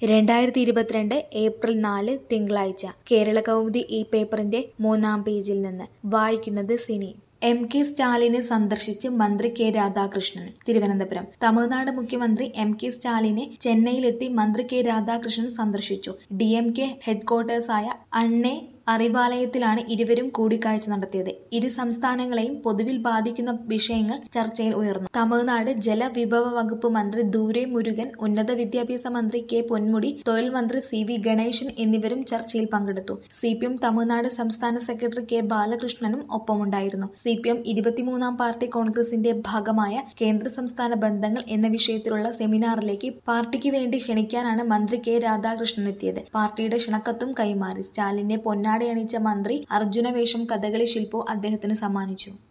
രണ്ടായിരത്തി ഇരുപത്തിരണ്ട് ഏപ്രിൽ നാല് തിങ്കളാഴ്ച കേരള കൗമുദി ഈ പേപ്പറിന്റെ മൂന്നാം പേജിൽ നിന്ന് വായിക്കുന്നത് സിനി എം കെ സ്റ്റാലിനെ സന്ദർശിച്ച് മന്ത്രി കെ രാധാകൃഷ്ണൻ തിരുവനന്തപുരം തമിഴ്നാട് മുഖ്യമന്ത്രി എം കെ സ്റ്റാലിനെ ചെന്നൈയിലെത്തി മന്ത്രി കെ രാധാകൃഷ്ണൻ സന്ദർശിച്ചു ഡി എം കെ ഹെഡ്ക്വാർട്ടേഴ്സായ അണ്ണെ അറിവാലയത്തിലാണ് ഇരുവരും കൂടിക്കാഴ്ച നടത്തിയത് ഇരു സംസ്ഥാനങ്ങളെയും പൊതുവിൽ ബാധിക്കുന്ന വിഷയങ്ങൾ ചർച്ചയിൽ ഉയർന്നു തമിഴ്നാട് ജലവിഭവ വകുപ്പ് മന്ത്രി ദൂരെ മുരുകൻ ഉന്നത വിദ്യാഭ്യാസ മന്ത്രി കെ പൊന്മുടി തൊഴിൽ മന്ത്രി സി വി ഗണേശൻ എന്നിവരും ചർച്ചയിൽ പങ്കെടുത്തു സി പി എം തമിഴ്നാട് സംസ്ഥാന സെക്രട്ടറി കെ ബാലകൃഷ്ണനും ഒപ്പമുണ്ടായിരുന്നു സി പി എം ഇരുപത്തിമൂന്നാം പാർട്ടി കോൺഗ്രസിന്റെ ഭാഗമായ കേന്ദ്ര സംസ്ഥാന ബന്ധങ്ങൾ എന്ന വിഷയത്തിലുള്ള സെമിനാറിലേക്ക് പാർട്ടിക്ക് വേണ്ടി ക്ഷണിക്കാനാണ് മന്ത്രി കെ രാധാകൃഷ്ണൻ എത്തിയത് പാർട്ടിയുടെ ക്ഷണക്കത്തും കൈമാറി സ്റ്റാലിനെ പൊന്നാടയണിച്ച മന്ത്രി അർജുന വേഷം കഥകളി ശില്പവും അദ്ദേഹത്തിന് സമ്മാനിച്ചു